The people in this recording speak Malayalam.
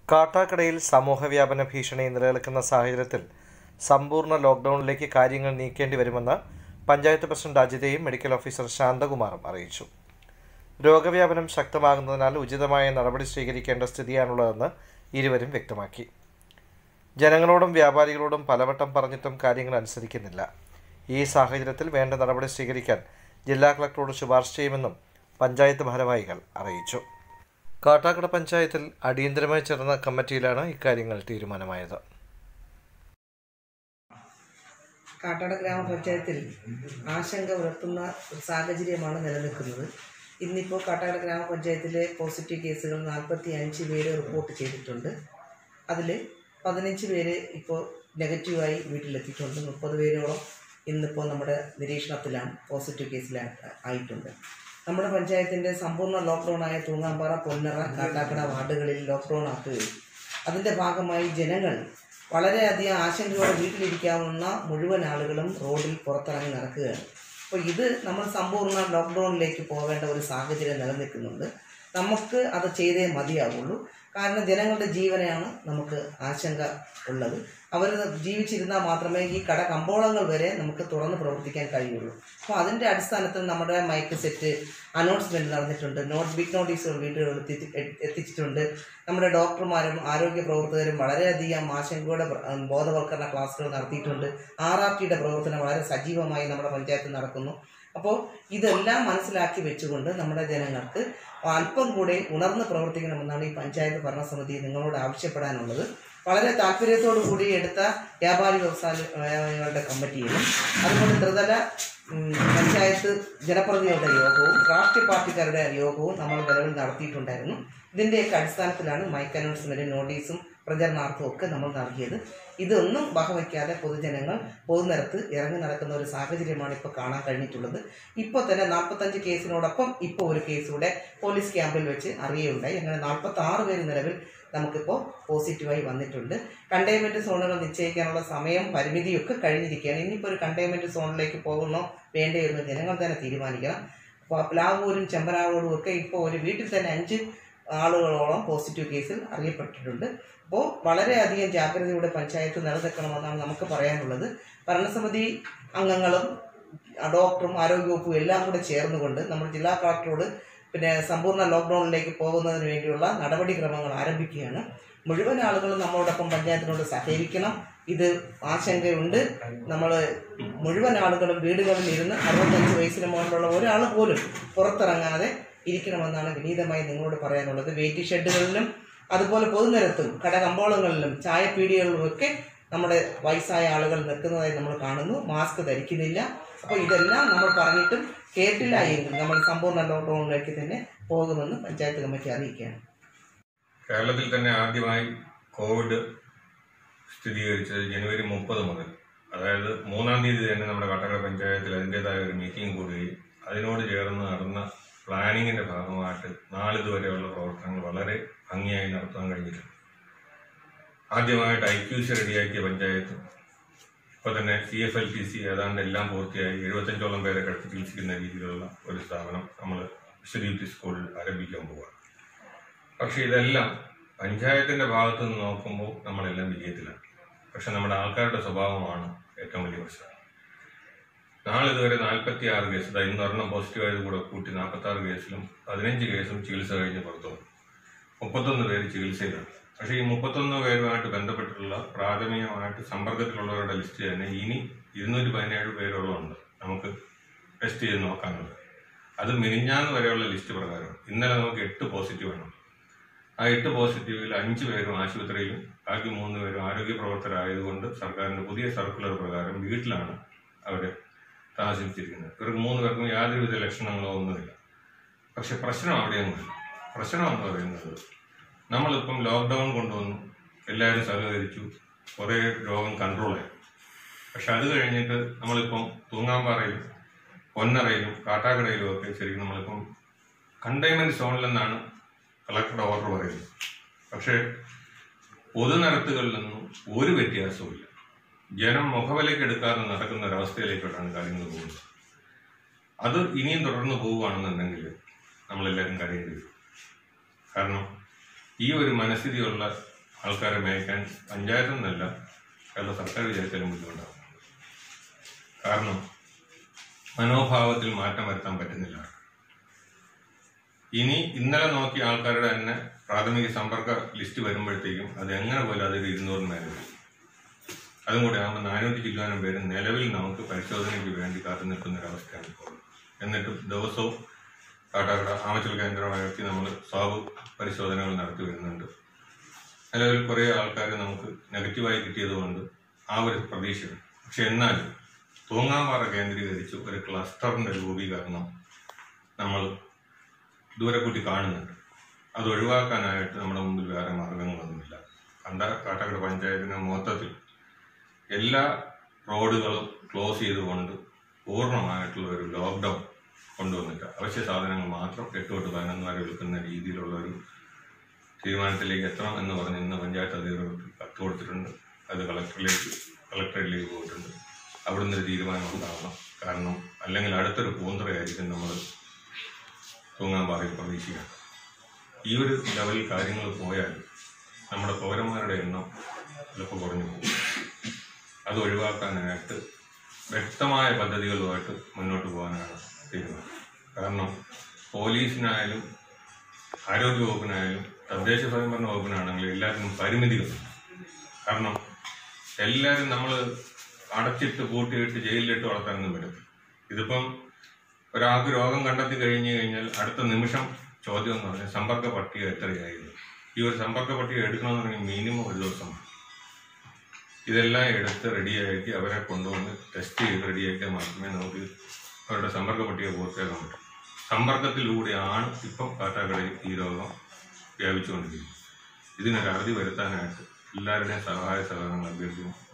കാട്ടാക്കടയിൽ സമൂഹവ്യാപന ഭീഷണി നിലനിൽക്കുന്ന സാഹചര്യത്തിൽ സമ്പൂർണ്ണ ലോക്ക്ഡൌണിലേക്ക് കാര്യങ്ങൾ നീക്കേണ്ടി വരുമെന്ന് പഞ്ചായത്ത് പ്രസിഡന്റ് അജിതയും മെഡിക്കൽ ഓഫീസർ ശാന്തകുമാറും അറിയിച്ചു രോഗവ്യാപനം ശക്തമാകുന്നതിനാൽ ഉചിതമായ നടപടി സ്വീകരിക്കേണ്ട സ്ഥിതിയാണുള്ളതെന്ന് ഇരുവരും വ്യക്തമാക്കി ജനങ്ങളോടും വ്യാപാരികളോടും പലവട്ടം പറഞ്ഞിട്ടും കാര്യങ്ങൾ അനുസരിക്കുന്നില്ല ഈ സാഹചര്യത്തിൽ വേണ്ട നടപടി സ്വീകരിക്കാൻ ജില്ലാ കളക്ടറോട് ശുപാർശ ചെയ്യുമെന്നും പഞ്ചായത്ത് ഭാരവാഹികൾ അറിയിച്ചു കാട്ടാക്കട പഞ്ചായത്തിൽ അടിയന്തരമായി ചേർന്ന കമ്മിറ്റിയിലാണ് ഇക്കാര്യങ്ങൾ തീരുമാനമായത് കാട്ടാട് ഗ്രാമപഞ്ചായത്തിൽ ആശങ്ക ഉയർത്തുന്ന ഒരു സാഹചര്യമാണ് നിലനിൽക്കുന്നത് ഇന്നിപ്പോൾ കാട്ടാട് ഗ്രാമപഞ്ചായത്തിലെ പോസിറ്റീവ് കേസുകൾ നാൽപ്പത്തി അഞ്ച് പേര് റിപ്പോർട്ട് ചെയ്തിട്ടുണ്ട് അതിൽ പതിനഞ്ച് പേര് ഇപ്പോൾ നെഗറ്റീവായി വീട്ടിലെത്തിയിട്ടുണ്ട് മുപ്പത് പേരോളം ഇന്നിപ്പോൾ നമ്മുടെ നിരീക്ഷണത്തിലാണ് പോസിറ്റീവ് കേസിലാ ആയിട്ടുണ്ട് നമ്മുടെ പഞ്ചായത്തിൻ്റെ സമ്പൂർണ്ണ ലോക്ക്ഡൗണായ തൂങ്ങാമ്പാറ പൊന്നറ കാട്ടാക്കട വാർഡുകളിൽ ലോക്ക്ഡൗൺ ആക്കുകയും അതിൻ്റെ ഭാഗമായി ജനങ്ങൾ വളരെയധികം ആശങ്കയോടെ വീട്ടിലിരിക്കാവുന്ന മുഴുവൻ ആളുകളും റോഡിൽ പുറത്തിറങ്ങി നടക്കുകയാണ് അപ്പോൾ ഇത് നമ്മൾ സമ്പൂർണ്ണ ലോക്ക്ഡൗണിലേക്ക് പോകേണ്ട ഒരു സാഹചര്യം നിലനിൽക്കുന്നുണ്ട് നമുക്ക് അത് ചെയ്തേ മതിയാവുള്ളൂ കാരണം ജനങ്ങളുടെ ജീവനെയാണ് നമുക്ക് ആശങ്ക ഉള്ളത് അവർ ജീവിച്ചിരുന്നാൽ മാത്രമേ ഈ കട കമ്പോളങ്ങൾ വരെ നമുക്ക് തുറന്ന് പ്രവർത്തിക്കാൻ കഴിയുള്ളൂ അപ്പോൾ അതിൻ്റെ അടിസ്ഥാനത്തിൽ നമ്മുടെ മൈക്ക് സെറ്റ് അനൗൺസ്മെൻറ്റ് നടന്നിട്ടുണ്ട് നോട്ട് ബിഗ് നോട്ടീസുകൾ വീടുകളിൽ എത്തി എത്തിച്ചിട്ടുണ്ട് നമ്മുടെ ഡോക്ടർമാരും ആരോഗ്യ പ്രവർത്തകരും വളരെയധികം ആശങ്കയുടെ പ്ര- ബോധവൽക്കരണ ക്ലാസ്സുകൾ നടത്തിയിട്ടുണ്ട് ആർ ആർ ടിയുടെ പ്രവർത്തനം വളരെ സജീവമായി നമ്മുടെ പഞ്ചായത്തിൽ നടക്കുന്നു അപ്പോൾ ഇതെല്ലാം മനസ്സിലാക്കി വെച്ചുകൊണ്ട് നമ്മുടെ ജനങ്ങൾക്ക് അല്പം കൂടെ ഉണർന്ന് പ്രവർത്തിക്കണമെന്നാണ് ഈ പഞ്ചായത്ത് ഭരണസമിതി നിങ്ങളോട് ആവശ്യപ്പെടാനുള്ളത് വളരെ താല്പര്യത്തോടു കൂടി എടുത്ത വ്യാപാരി വ്യവസായികളുടെ കമ്മിറ്റിയിലും അതുപോലെ ത്രിതല ഉം, പഞ്ചായത്ത് ജനപ്രതിനിധികളുടെ യോഗവും രാഷ്ട്രീയ പാർട്ടിക്കാരുടെ യോഗവും നമ്മൾ നിലവിൽ നടത്തിയിട്ടുണ്ടായിരുന്നു ഇതിൻ്റെയൊക്കെ അടിസ്ഥാനത്തിലാണ് മൈക്ക് അനൗൺസ്മെൻറ്റ് നോട്ടീസും പ്രചരണാർത്ഥവും ഒക്കെ നമ്മൾ നൽകിയത് ഇതൊന്നും വകവയ്ക്കാതെ പൊതുജനങ്ങൾ പൊതുനിരത്ത് ഇറങ്ങി നടക്കുന്ന ഒരു സാഹചര്യമാണ് ഇപ്പോൾ കാണാൻ കഴിഞ്ഞിട്ടുള്ളത് ഇപ്പോൾ തന്നെ നാൽപ്പത്തഞ്ച് കേസിനോടൊപ്പം ഇപ്പോൾ ഒരു കേസ് കൂടെ പോലീസ് ക്യാമ്പിൽ വെച്ച് അറിയുകയുണ്ടായി അങ്ങനെ നാൽപ്പത്തി ആറ് പേര് നിലവിൽ നമുക്കിപ്പോൾ പോസിറ്റീവായി വന്നിട്ടുണ്ട് കണ്ടെയ്ൻമെൻറ്റ് സോണുകൾ നിശ്ചയിക്കാനുള്ള സമയം പരിമിതിയൊക്കെ കഴിഞ്ഞിരിക്കുകയാണ് ഇനിയിപ്പോൾ ഒരു കണ്ടെയ്ൻമെൻറ്റ് സോണിലേക്ക് പോകുന്നോ വേണ്ടേ എന്ന് ജനങ്ങൾ തന്നെ തീരുമാനിക്കണം അപ്പോൾ പ്ലാവൂരും ചെമ്പനാവൂരും ഒക്കെ ഇപ്പോൾ ഒരു വീട്ടിൽ തന്നെ അഞ്ച് ആളുകളോളം പോസിറ്റീവ് കേസിൽ അറിയപ്പെട്ടിട്ടുണ്ട് അപ്പോൾ വളരെയധികം ജാഗ്രതയോടെ പഞ്ചായത്ത് നിലനിൽക്കണമെന്നാണ് നമുക്ക് പറയാനുള്ളത് ഭരണസമിതി അംഗങ്ങളും ഡോക്ടറും ആരോഗ്യവകുപ്പും എല്ലാം കൂടെ ചേർന്നുകൊണ്ട് നമ്മൾ ജില്ലാ കളക്ടറോട് പിന്നെ സമ്പൂർണ്ണ ലോക്ക്ഡൗണിലേക്ക് പോകുന്നതിന് വേണ്ടിയുള്ള നടപടിക്രമങ്ങൾ ആരംഭിക്കുകയാണ് മുഴുവൻ ആളുകളും നമ്മളോടൊപ്പം പഞ്ചായത്തിനോട് സഹകരിക്കണം ഇത് ആശങ്കയുണ്ട് നമ്മൾ മുഴുവൻ ആളുകളും വീടുകളിൽ ഇരുന്ന് അറുപത്തഞ്ച് വയസ്സിന് മുകളിലുള്ള ഒരാൾ പോലും പുറത്തിറങ്ങാതെ ഇരിക്കണമെന്നാണ് വിനീതമായി നിങ്ങളോട് പറയാനുള്ളത് വെയിറ്റ് ഷെഡുകളിലും അതുപോലെ പൊതുനിരത്തും കടകമ്പോളങ്ങളിലും ചായപ്പീടികളിലും ഒക്കെ നമ്മുടെ വയസ്സായ ആളുകൾ നിൽക്കുന്നതായി നമ്മൾ കാണുന്നു മാസ്ക് ധരിക്കുന്നില്ല അപ്പോൾ ഇതെല്ലാം നമ്മൾ പറഞ്ഞിട്ടും കേട്ടില്ല എങ്കിൽ നമ്മൾ സമ്പൂർണ്ണ ലോക്ക്ഡൗണിലേക്ക് തന്നെ പോകുമെന്ന് പഞ്ചായത്ത് കമ്മിറ്റി അറിയിക്കുകയാണ് കേരളത്തിൽ തന്നെ ആദ്യമായി കോവിഡ് സ്ഥിരീകരിച്ചത് ജനുവരി മുപ്പത് മുതൽ അതായത് മൂന്നാം തീയതി തന്നെ നമ്മുടെ കട്ടക്കട പഞ്ചായത്തിൽ അതിൻ്റെതായ ഒരു മീറ്റിംഗ് കൂടുകയും അതിനോട് ചേർന്ന് നടന്ന പ്ലാനിങ്ങിന്റെ ഭാഗമായിട്ട് നാളിതുവരെയുള്ള പ്രവർത്തനങ്ങൾ വളരെ ഭംഗിയായി നടത്താൻ കഴിഞ്ഞിട്ടുണ്ട് ആദ്യമായിട്ട് ഐ ക്യു സി റെഡിയാക്കിയ പഞ്ചായത്ത് ഇപ്പോൾ തന്നെ C F L T C ഏതാണ്ട് എല്ലാം പൂർത്തിയായി എഴുപത്തഞ്ചോളം പേരെ കിടത്തി ചികിത്സിക്കുന്ന രീതിയിലുള്ള ഒരു സ്ഥാപനം നമ്മൾ വിശ്വദീപ്തി സ്കൂളിൽ ആരംഭിക്കാൻ പോവുകയാണ് പക്ഷെ ഇതെല്ലാം പഞ്ചായത്തിന്റെ ഭാഗത്ത് നിന്ന് നോക്കുമ്പോൾ നമ്മളെല്ലാം വിജയത്തിലാണ് പക്ഷെ നമ്മുടെ ആൾക്കാരുടെ സ്വഭാവമാണ് ഏറ്റവും വലിയ പ്രശ്നം നാളെ ഇതുവരെ നാൽപ്പത്തി ആറ് കേസ് ഇതാ ഇന്ന് ഒരെണ്ണം പോസിറ്റീവ് ആയത് കൂടെ കൂട്ടി നാൽപ്പത്തി ആറ് കേസിലും പതിനഞ്ച് കേസും ചികിത്സ കഴിഞ്ഞ് പുറത്തു വന്നു മുപ്പത്തൊന്ന് പേര് ചികിത്സയിലാണ് പക്ഷേ ഈ മുപ്പത്തൊന്ന് പേരുമായിട്ട് ബന്ധപ്പെട്ടിട്ടുള്ള പ്രാഥമികമായിട്ട് സമ്പർക്കത്തിലുള്ളവരുടെ ലിസ്റ്റ് തന്നെ ഇനി ഇരുന്നൂറ്റി പതിനേഴ് പേരോളമുണ്ട് നമുക്ക് ടെസ്റ്റ് ചെയ്ത് നോക്കാനുള്ളത് അത് മിനിഞ്ഞാന്ന് വരെയുള്ള ലിസ്റ്റ് പ്രകാരം ഇന്നലെ നമുക്ക് എട്ട് പോസിറ്റീവ് ആണ് ആ എട്ട് പോസിറ്റീവിൽ അഞ്ച് പേരും ആശുപത്രിയിലും ബാക്കി മൂന്ന് പേരും ആരോഗ്യ പ്രവർത്തകരായതുകൊണ്ട് സർക്കാരിന്റെ പുതിയ സർക്കുലർ പ്രകാരം വീട്ടിലാണ് അവർ താമസിച്ചിരിക്കുന്നത് ഇവർക്ക് മൂന്ന് പേർക്കും യാതൊരുവിധ ലക്ഷണങ്ങളോ ഒന്നുമില്ല പക്ഷെ പ്രശ്നം അവിടെയൊന്നുമില്ല പ്രശ്നം എന്ന് പറയുന്നത് നമ്മളിപ്പം ലോക്ക്ഡൗൺ കൊണ്ടുവന്നു എല്ലാവരും സഹകരിച്ചു കുറേ രോഗം കൺട്രോളായി പക്ഷെ അത് കഴിഞ്ഞിട്ട് നമ്മളിപ്പം തൂങ്ങാമ്പാറയിലും പൊന്നറയിലും കാട്ടാക്കടയിലും ഒക്കെ ശരിക്കും നമ്മളിപ്പം കണ്ടെയ്ൻമെന്റ് സോണിലെന്നാണ് കളക്ടറുടെ ഓർഡർ പറയുന്നത് പക്ഷേ പൊതുനിരത്തുകളിലൊന്നും ഒരു വ്യത്യാസവും ഇല്ല ജനം മുഖവിലേക്ക് എടുക്കാതെ നടക്കുന്ന ഒരവസ്ഥയിലേക്കാണ് കാര്യങ്ങൾ പോകുന്നത് അത് ഇനിയും തുടർന്ന് പോവുകയാണെന്നുണ്ടെങ്കിൽ നമ്മളെല്ലാവരും കരയേണ്ടി വരും കാരണം ഈ ഒരു മനസ്ഥിതിയുള്ള ആൾക്കാരെ മേയ്ക്കാൻ പഞ്ചായത്തിൽ നിന്നല്ല കേരള സർക്കാർ വിചാരിച്ചാലും ബുദ്ധിമുട്ടാവും കാരണം മനോഭാവത്തിൽ മാറ്റം വരുത്താൻ പറ്റുന്നില്ല ഇനി ഇന്നലെ നോക്കിയ ആൾക്കാരുടെ തന്നെ പ്രാഥമിക സമ്പർക്ക ലിസ്റ്റ് വരുമ്പോഴത്തേക്കും അത് എങ്ങനെ പോലും അതൊരു ഇരുന്നൂറിന് മേലെ വരും അതും കൂടെ ആകുമ്പോൾ നാനൂറ്റി ചില്ലാനം പേര് നിലവിൽ നമുക്ക് പരിശോധനയ്ക്ക് വേണ്ടി കാത്തു നിൽക്കുന്ന ഒരവസ്ഥയാണ് ഇപ്പോൾ എന്നിട്ട് ദിവസവും കാട്ടാക്കട ആമച്ചൽ കേന്ദ്രമാക്കി നമ്മൾ സ്വാബ് പരിശോധനകൾ നടത്തി വരുന്നുണ്ട് നിലവിൽ കുറേ ആൾക്കാർ നമുക്ക് നെഗറ്റീവായി കിട്ടിയതുകൊണ്ട് ആ ഒരു പ്രതീക്ഷയുണ്ട് പക്ഷെ എന്നാലും തൂങ്ങാമ്പാറ കേന്ദ്രീകരിച്ച് ഒരു ക്ലസ്റ്ററിന്റെ രൂപീകരണം നമ്മൾ ദൂരെ കൂട്ടി കാണുന്നുണ്ട് അത് ഒഴിവാക്കാനായിട്ട് നമ്മുടെ മുമ്പിൽ വേറെ മാർഗങ്ങളൊന്നുമില്ല കണ്ട കാട്ടാക്കട പഞ്ചായത്തിന് മൊത്തത്തിൽ എല്ലാ റോഡുകളും ക്ലോസ് ചെയ്തുകൊണ്ട് പൂർണ്ണമായിട്ടുള്ള ഒരു ലോക്ക്ഡൗൺ കൊണ്ടുവന്നിട്ട് അവശ്യ സാധനങ്ങൾ മാത്രം എട്ട് തൊട്ട് പതിനൊന്ന് വരെ വിൽക്കുന്ന രീതിയിലുള്ള ഒരു തീരുമാനത്തിലേക്ക് എത്തണം എന്ന് പറഞ്ഞ് ഇന്ന് പഞ്ചായത്ത് അധികൃതർക്ക് കത്ത് കൊടുത്തിട്ടുണ്ട് അത് കളക്ടറിലേക്ക് കളക്ടറേറ്റിലേക്ക് പോയിട്ടുണ്ട് അവിടുന്ന് ഒരു തീരുമാനം ഉണ്ടാവണം കാരണം അല്ലെങ്കിൽ അടുത്തൊരു പൂന്തറയായിരിക്കും നമ്മൾ തൂങ്ങാൻ പ്രതീക്ഷിക്കുക ഈ ഒരു ലെവലിൽ കാര്യങ്ങൾ പോയാൽ നമ്മുടെ പൗരന്മാരുടെ എണ്ണം ചിലപ്പോൾ കുറഞ്ഞു പോകും അത് ഒഴിവാക്കാനായിട്ട് വ്യക്തമായ പദ്ധതികളുമായിട്ട് മുന്നോട്ട് പോകാനാണ് തീരുമാനം കാരണം പോലീസിനായാലും ആരോഗ്യവകുപ്പിനായാലും തദ്ദേശ സ്വയംഭരണ വകുപ്പിനാണെങ്കിലും എല്ലാത്തിനും പരിമിതികളുണ്ട് കാരണം എല്ലാവരും നമ്മൾ അടച്ചിട്ട് പൂട്ടിയിട്ട് ജയിലിലിട്ട് വളർത്താനൊന്നും പറ്റും ഇതിപ്പം ഒരാൾക്ക് രോഗം കണ്ടെത്തി കഴിഞ്ഞു കഴിഞ്ഞാൽ അടുത്ത നിമിഷം ചോദ്യം എന്ന് പറഞ്ഞാൽ സമ്പർക്ക പട്ടിക എത്രയായിരുന്നു ഈ ഒരു സമ്പർക്ക പട്ടിക എടുക്കണമെന്നുണ്ടെങ്കിൽ മിനിമം ഒരു ദിവസം വേണം. ഇതെല്ലാം എടുത്ത് റെഡിയാക്കി അവരെ കൊണ്ടുവന്ന് ടെസ്റ്റ് ചെയ്ത് റെഡിയാക്കിയാൽ മാത്രമേ നമുക്ക് അവരുടെ സമ്പർക്ക പട്ടിക പൂർത്തിയാക്കാൻ പറ്റൂ സമ്പർക്കത്തിലൂടെയാണ് ഇപ്പം കാട്ടാക്കടയിൽ ഈ രോഗം വ്യാപിച്ചുകൊണ്ടിരിക്കുന്നത് ഇതിനൊരു അറുതി വരുത്താനായിട്ട് എല്ലാവരുടെയും സഹായ സഹകരണങ്ങൾ അഭ്യർത്ഥിക്കുന്നു